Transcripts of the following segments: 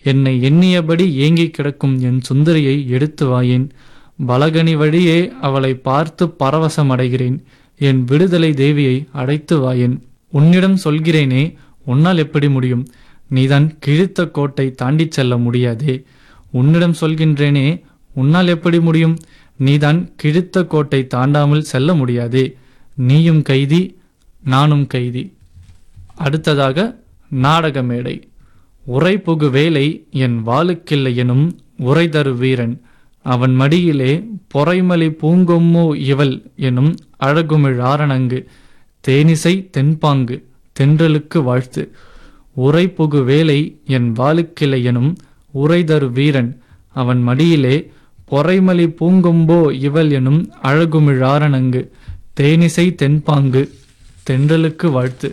என்னை எண்ணியபடி ஏங்கிக் கிடக்கும் என் சுந்தரியை எடுத்து வாயேன் பலகனி வழியே அவளை பார்த்து பரவசமடைகிறேன் என் விடுதலை தேவியை அடைத்து வாயேன் உன்னிடம் சொல்கிறேனே உன்னால் எப்படி முடியும் நீதான் கிழித்த கோட்டை தாண்டிச் செல்ல முடியாதே உன்னிடம் சொல்கின்றேனே உன்னால் எப்படி முடியும் நீதான் கிழித்த கோட்டை தாண்டாமல் செல்ல முடியாதே நீயும் கைதி நானும் கைதி அடுத்ததாக நாடக மேடை உரைபுகு வேலை என் வாளுக்கில்லை எனும் உரைதரு வீரன் அவன் மடியிலே பொறைமலி பூங்கொம்மோ இவள் எனும் அழகுமிழ் ஆரணங்கு தேனிசை தென்பாங்கு தென்றலுக்கு வாழ்த்து உரைபுகு வேலை என் வாளுக்கிளை எனும் உரைதரு வீரன் அவன் மடியிலே பொறைமலி பூங்கொம்போ இவள் எனும் அழகுமிழ் ஆரணங்கு தேனிசை தென்பாங்கு தென்றலுக்கு வாழ்த்து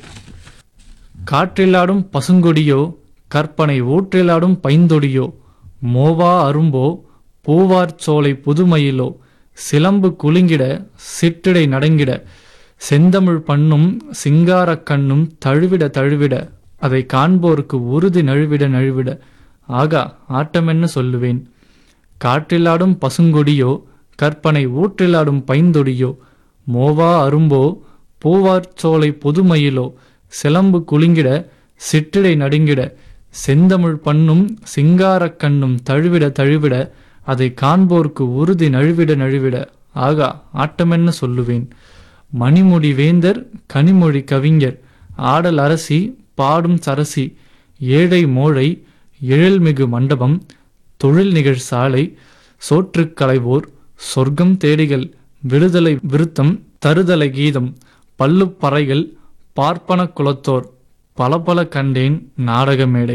காற்றிலாடும் பசுங்கொடியோ கற்பனை ஊற்றிலாடும் பைந்தொடியோ மோவா அரும்போ பூவார் சோலை புதுமயிலோ சிலம்பு குலுங்கிட சிற்றிடை நடங்கிட செந்தமிழ் பண்ணும் சிங்காரக் கண்ணும் தழுவிட தழுவிட அதை காண்போருக்கு உறுதி நழுவிட நழுவிட ஆகா ஆட்டமென்னு சொல்லுவேன் காற்றிலாடும் பசுங்கொடியோ கற்பனை ஊற்றிலாடும் பைந்தொடியோ மோவா அரும்போ பூவார் சோலை புதுமயிலோ சிலம்பு குலுங்கிட சிற்றிடை நடுங்கிட செந்தமிழ் பண்ணும் சிங்காரக் கண்ணும் தழுவிட தழுவிட அதை காண்போர்க்கு உறுதி நழுவிட நழுவிட ஆகா ஆட்டமென்னு சொல்லுவேன் மணிமுடி வேந்தர் கனிமொழி கவிஞர் ஆடல் அரசி பாடும் சரசி ஏழை மோழை எழில்மிகு மண்டபம் தொழில் நிகழ் சாலை சோற்றுக் களைவோர் சொர்க்கம் தேடிகள் விடுதலை விருத்தம் தருதலை கீதம் பல்லுப் பறைகள் பார்ப்பன குலத்தோர் பல பல கண்டேன் நாடக மேடை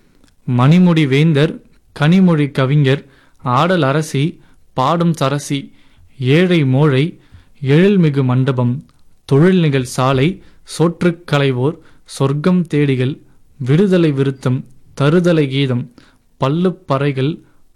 மணிமுடி வேந்தர் கனிமொழி கவிஞர் ஆடல் அரசி பாடும் சரசி ஏழை மோழை எழில்மிகு மண்டபம் தொழில் நிகழ் சாலை சோற்றுக் களைவோர் சொர்க்கம் தேடிகள் விடுதலை விருத்தம் தருதலை கீதம் பல்லுப் பறைகள்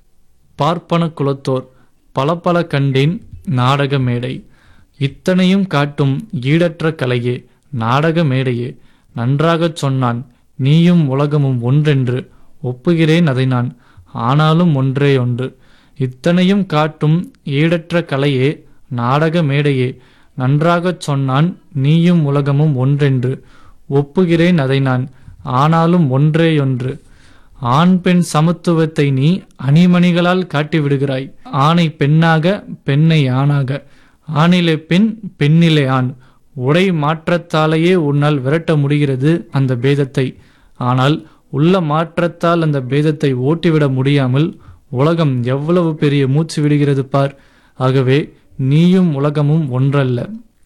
பார்ப்பன குலத்தோர் பல பல கண்டேன் நாடக மேடை இத்தனையும் காட்டும் ஈடற்ற கலையே நாடக மேடையே நன்றாகச் சொன்னான் நீயும் உலகமும் ஒன்றென்று ஒப்புகிறேன் அதை நான் ஆனாலும் ஒன்றே ஒன்று இத்தனையும் காட்டும் ஈடற்ற கலையே நாடக மேடையே நன்றாகச் சொன்னான் நீயும் உலகமும் ஒன்றென்று ஒப்புகிறேன் அதை நான் ஆனாலும் ஒன்றேயொன்று ஆண் பெண் சமத்துவத்தை நீ அணிமணிகளால் காட்டிவிடுகிறாய் ஆணை பெண்ணாக பெண்ணை ஆணாக ஆணிலே பெண் பெண்ணிலே ஆண் உடை மாற்றத்தாலேயே உன்னால் விரட்ட முடிகிறது அந்த பேதத்தை ஆனால் உள்ள மாற்றத்தால் அந்த பேதத்தை ஓட்டிவிட முடியாமல் உலகம் எவ்வளவு பெரிய மூச்சு விடுகிறது பார் ஆகவே நீயும் உலகமும் ஒன்றல்ல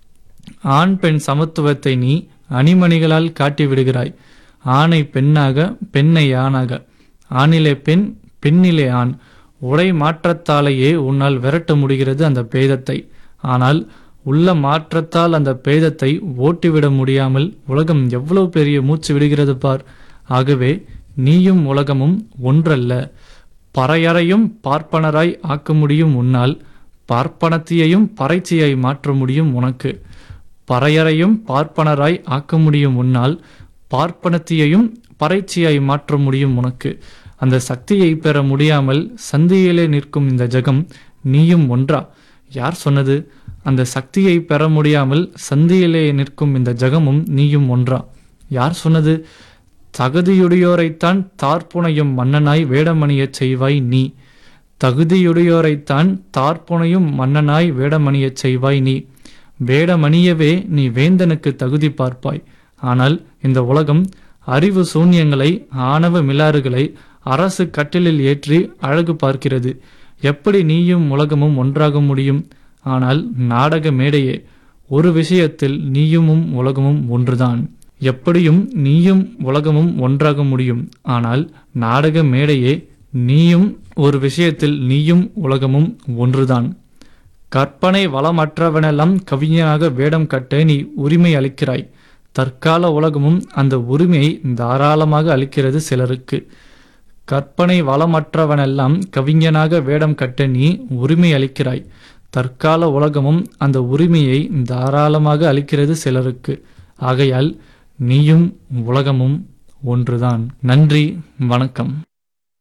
ஆண் பெண் சமத்துவத்தை நீ அணிமணிகளால் காட்டி விடுகிறாய் ஆணை பெண்ணாக பெண்ணை ஆணாக ஆணிலே பெண் பெண்ணிலே ஆண் உடை மாற்றத்தாலேயே உன்னால் விரட்ட முடிகிறது அந்த பேதத்தை ஆனால் உள்ள மாற்றத்தால் அந்த பேதத்தை ஓட்டிவிட முடியாமல் உலகம் எவ்வளவு பெரிய மூச்சு விடுகிறது பார் ஆகவே நீயும் உலகமும் ஒன்றல்ல பறையறையும் பார்ப்பனராய் ஆக்க முடியும் உன்னால் பார்ப்பனத்தியையும் பறைச்சியாய் மாற்ற முடியும் உனக்கு பறையறையும் பார்ப்பனராய் ஆக்க முடியும் உன்னால் பார்ப்பனத்தியையும் பறைச்சியாய் மாற்ற முடியும் உனக்கு அந்த சக்தியை பெற முடியாமல் சந்தியிலே நிற்கும் இந்த ஜெகம் நீயும் ஒன்றா யார் சொன்னது அந்த சக்தியை பெற முடியாமல் சந்தியிலே நிற்கும் இந்த ஜெகமும் நீயும் ஒன்றா யார் சொன்னது தகுதியுடையோரைத்தான் தார்ப்புனையும் மன்னனாய் வேடமணியச் செய்வாய் நீ தகுதியுடையோரைத்தான் தார்ப்புனையும் மன்னனாய் வேடமணியச் செய்வாய் நீ வேடமணியவே நீ வேந்தனுக்கு தகுதி பார்ப்பாய் ஆனால் இந்த உலகம் அறிவு சூன்யங்களை ஆணவ மிலாறுகளை அரசு கட்டிலில் ஏற்றி அழகு பார்க்கிறது எப்படி நீயும் உலகமும் ஒன்றாக முடியும் ஆனால் நாடக மேடையே ஒரு விஷயத்தில் நீயுமும் உலகமும் ஒன்றுதான் எப்படியும் நீயும் உலகமும் ஒன்றாக முடியும் ஆனால் நாடக மேடையே நீயும் ஒரு விஷயத்தில் நீயும் உலகமும் ஒன்றுதான் கற்பனை வளமற்றவனெல்லாம் கவிஞனாக வேடம் கட்ட நீ உரிமை அளிக்கிறாய் தற்கால உலகமும் அந்த உரிமையை தாராளமாக அளிக்கிறது சிலருக்கு கற்பனை வளமற்றவனெல்லாம் கவிஞனாக வேடம் கட்ட நீ உரிமை அளிக்கிறாய் தற்கால உலகமும் அந்த உரிமையை தாராளமாக அளிக்கிறது சிலருக்கு ஆகையால் நீயும் உலகமும் ஒன்றுதான் நன்றி வணக்கம்